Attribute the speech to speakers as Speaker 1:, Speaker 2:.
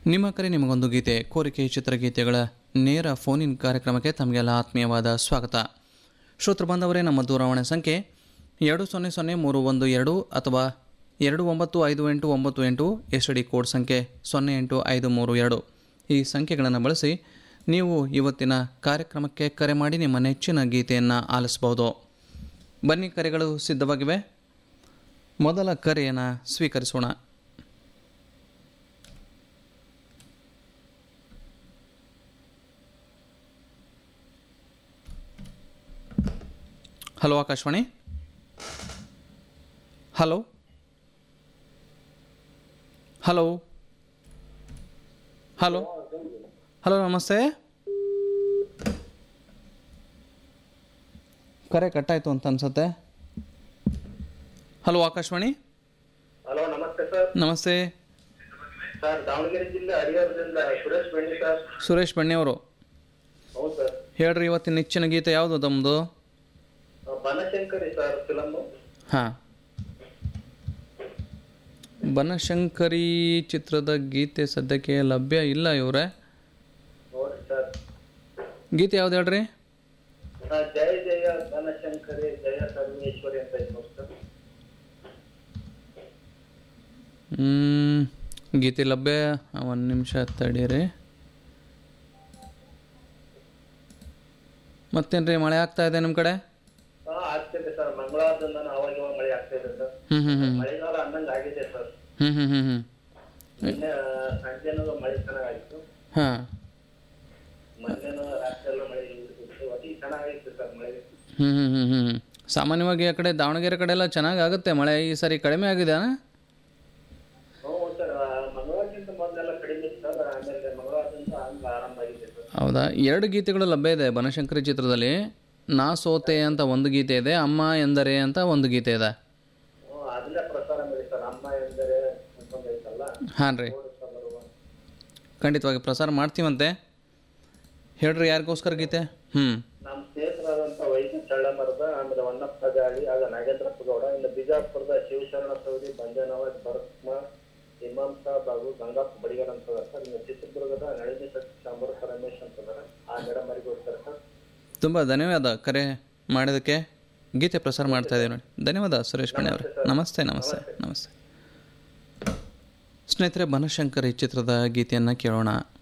Speaker 1: ನಿಮ್ಮ ಕರೆ ನಿಮಗೊಂದು ಗೀತೆ ಕೋರಿಕೆ ಚಿತ್ರಗೀತೆಗಳ ನೇರ ಫೋನ್ ಇನ್ ಕಾರ್ಯಕ್ರಮಕ್ಕೆ ತಮಗೆಲ್ಲ ಆತ್ಮೀಯವಾದ ಸ್ವಾಗತ ಶ್ರೋತೃ ಬಾಂಧವರೇ ನಮ್ಮ ದೂರವಾಣಿ ಸಂಖ್ಯೆ ಎರಡು ಸೊನ್ನೆ ಸೊನ್ನೆ ಮೂರು ಒಂದು ಎರಡು ಅಥವಾ ಎರಡು ಒಂಬತ್ತು ಐದು ಎಂಟು ಒಂಬತ್ತು ಎಂಟು ಎಸ್ ಡಿ ಕೋಡ್ ಸಂಖ್ಯೆ ಸೊನ್ನೆ ಎಂಟು ಐದು ಮೂರು ಎರಡು ಈ ಸಂಖ್ಯೆಗಳನ್ನು ಬಳಸಿ ನೀವು ಇವತ್ತಿನ ಕಾರ್ಯಕ್ರಮಕ್ಕೆ ಕರೆ ಮಾಡಿ ನಿಮ್ಮ ನೆಚ್ಚಿನ ಗೀತೆಯನ್ನು ಆಲಿಸಬಹುದು ಬನ್ನಿ ಕರೆಗಳು ಸಿದ್ಧವಾಗಿವೆ ಮೊದಲ ಕರೆಯನ್ನು ಸ್ವೀಕರಿಸೋಣ hello Akashvani hello hello hello hello ನಮಸ್ತೆ ಕರೆ ಕಟ್ಟಾಯಿತು ಅಂತ ಅನ್ಸುತ್ತೆ ಹಲೋ ಆಕಾಶವಾಣಿ
Speaker 2: ಹಲೋ ನಮಸ್ತೆ ಸರ್
Speaker 1: ನಮಸ್ತೆ
Speaker 2: ಸರ್ ದಾವಣಗೆರೆ ಜಿಲ್ಲೆ ಹರಿಹರದಿಂದ ಸುರೇಶ್ ಬೆಣ್ಣಿ ಸರ್
Speaker 1: ಸುರೇಶ್ ಬಣ್ಣಿಯವರು
Speaker 2: ಹೌದು ಸರ್
Speaker 1: ಹೇಳ್ರಿ ಇವತ್ತಿನ ನೆಚ್ಚಿನ ಗೀತೆ ಯಾವುದು ತಮ್ಮದು
Speaker 2: ಆ, ಬನಶಂಕರಿ ಸರ್ ಫಿಲಮ್
Speaker 1: ಹಾಂ ಬನಶಂಕರಿ ಚಿತ್ರದ ಗೀತೆ ಸದ್ಯಕ್ಕೆ ಲಭ್ಯ ಇಲ್ಲ ಇವರೇ
Speaker 2: ನೋಡಿ ಸರ್
Speaker 1: ಗೀತೆ ಯಾವ್ದು ಹೇಳ್ರಿ
Speaker 2: ಆ, ಜಯ ಜಯ ಬನಶಂಕರಿ ಜಯ ಸರ್ವೇಶ್ವರಿ ಅಂತ ಇದೆ ನೋಡಿ ಸರ್
Speaker 1: ಹ್ಮ್, ಗೀತೆ ಲಭ್ಯ ಒಂದು ನಿಮಿಷ ತಡೀರಿ ಮತ್ತೇನ್ರಿ ಮಳೆ ಆಗ್ತಾ ಇದೆ ನಿಮ್ಮ ಕಡೆ
Speaker 2: ಹಾ ಆಗ್ತಿದೆ ಸರ್ ಮಂಗಳವಾರದಿಂದ ಅವಾಗ ಇವಾಗ ಮಳೆ ಆಗ್ತಾ ಇದೆ ಸರ್
Speaker 1: ಹ್ಮ್ ಹ್ಮ್ ಹ್ಮ್
Speaker 2: ಮಳೆಗಾಲ ಅನ್ನಂಗ್ ಆಗಿದೆ ಸರ್
Speaker 1: ಹ್ಮ್ ಹ್ಮ್ ಹ್ಮ್ ಹ್ಮ್
Speaker 2: ನಿನ್ನೆ ಆ, ಸಂಜೆನೂ ಮಳೆ ಚೆನ್ನಾಗಾಯ್ತು
Speaker 1: ಹಾಂ
Speaker 2: ಮೊನ್ನೆನೂ ರಾತ್ರಿ ಎಲ್ಲ ಮಳೆ ಇತ್ತು ಅತಿ ಚೆನ್ನಾಗಿತ್ತು ಸರ್ ಮಳೆ
Speaker 1: ಹ್ಮ್ ಹ್ಮ್ ಹ್ಮ್ ಹ್ಮ್ ಹ್ಮ್. ಸಾಮಾನ್ಯವಾಗಿ ಆ ಕಡೆ ದಾವಣಗೆರೆ ಕಡೆ ಎಲ್ಲ ಚೆನ್ನಾಗಿ ಆಗುತ್ತೆ ಮಳೆ ಈ ಸರಿ ಕಡಿಮೆ ಆಗಿದೆ
Speaker 2: ಹ್ಞೂ ಸರ್ ಆ, ಮಂಗಳವಾರಕ್ಕಿಂತ ಮೊದಲೆಲ್ಲ ಕಡಿಮೆ ಇತ್ತು ಸರ್ ಆಮೇಲೆ ಮಂಗಳವಾರದಿಂದ ಹಂಗ ಆರಂಭ ಆಗಿದೆ ಸರ್
Speaker 1: ಹೌದಾ ಎರಡು ಗೀತೆಗಳು ಲಭ್ಯ ಇದೆ ಬನಶಂಕರಿ ಚಿತ್ರದಲ್ಲಿ ನಾ ಸೋತೆ ಅಂತ ಒಂದು ಗೀತೆ ಇದೆ ಅಮ್ಮ ಎಂದರೆ ಅಂತ ಒಂದು ಗೀತೆ ಇದೆ
Speaker 2: ಹ್ಞೂ ಅದನ್ನೇ ಪ್ರಸಾರ ಮಾಡಿ ಸರ್ ಅಮ್ಮ ಎಂದರೆ ಅಂತಂದು ಐತಲ್ಲ
Speaker 1: ಹಾಂ ರೀ
Speaker 2: ನೋಡು ಸರ್ ಬರುವ
Speaker 1: ಖಂಡಿತವಾಗಿ ಪ್ರಸಾರ ಮಾಡ್ತೀವಂತೆ ಹೇಳ್ರಿ ಯಾರಿಗೋಸ್ಕರ ಗೀತೆ ಹ್ಞೂ
Speaker 2: ನಮ್ಮ ಸ್ನೇಹಿತರಾದಂಥ ವೈದ್ಯ ಚಳ್ಳಮರದ ಆಮೇಲೆ ವನ್ನಪ್ಪ ಗಾಳಿ ಆಗ ನಾಗೇಂದ್ರಪ್ಪ ಗೌಡ ಇನ್ನು ಬಿಜಾಪುರದ ಶಿವಶರಣ ಸೌದಿ ಬಂಜನವಾಜ್ ಭರತ್ಕುಮಾರ್ ಇಮಾಮ್ ಸಾಬ್ ಹಾಗೂ ಗಂಗಪ್ಪ ಬಡಿಗರ್ ಅಂತ ಅದಾರ ಸರ್ ಇನ್ನು ಚಿತ್ರದುರ್ಗದ ನಳಿನಿ ಸತ್ಯ ಸಾಂಬಾರ ರಮೇಶ್ ಅಂತ ಅದಾರ ಆ ಮೇಡಮ್ ಹೋಗ್ತಾರೆ ಸರ್
Speaker 1: ತುಂಬ ಧನ್ಯವಾದ ಕರೆ ಮಾಡಿದ್ದಕ್ಕೆ ಗೀತೆ ಪ್ರಸಾರ ಮಾಡ್ತಾ ಇದ್ದೀವಿ ನೋಡಿ ಧನ್ಯವಾದ ಸುರೇಶ್ ಬಣ್ಣೆ ಅವರೇ ನಮಸ್ತೆ ನಮಸ್ತೆ ನಮಸ್ತೆ ಸ್ನೇಹಿತರೆ ಬನಶಂಕರಿ ಚಿತ್ರದ ಗೀತೆಯನ್ನು ಕೇಳೋಣ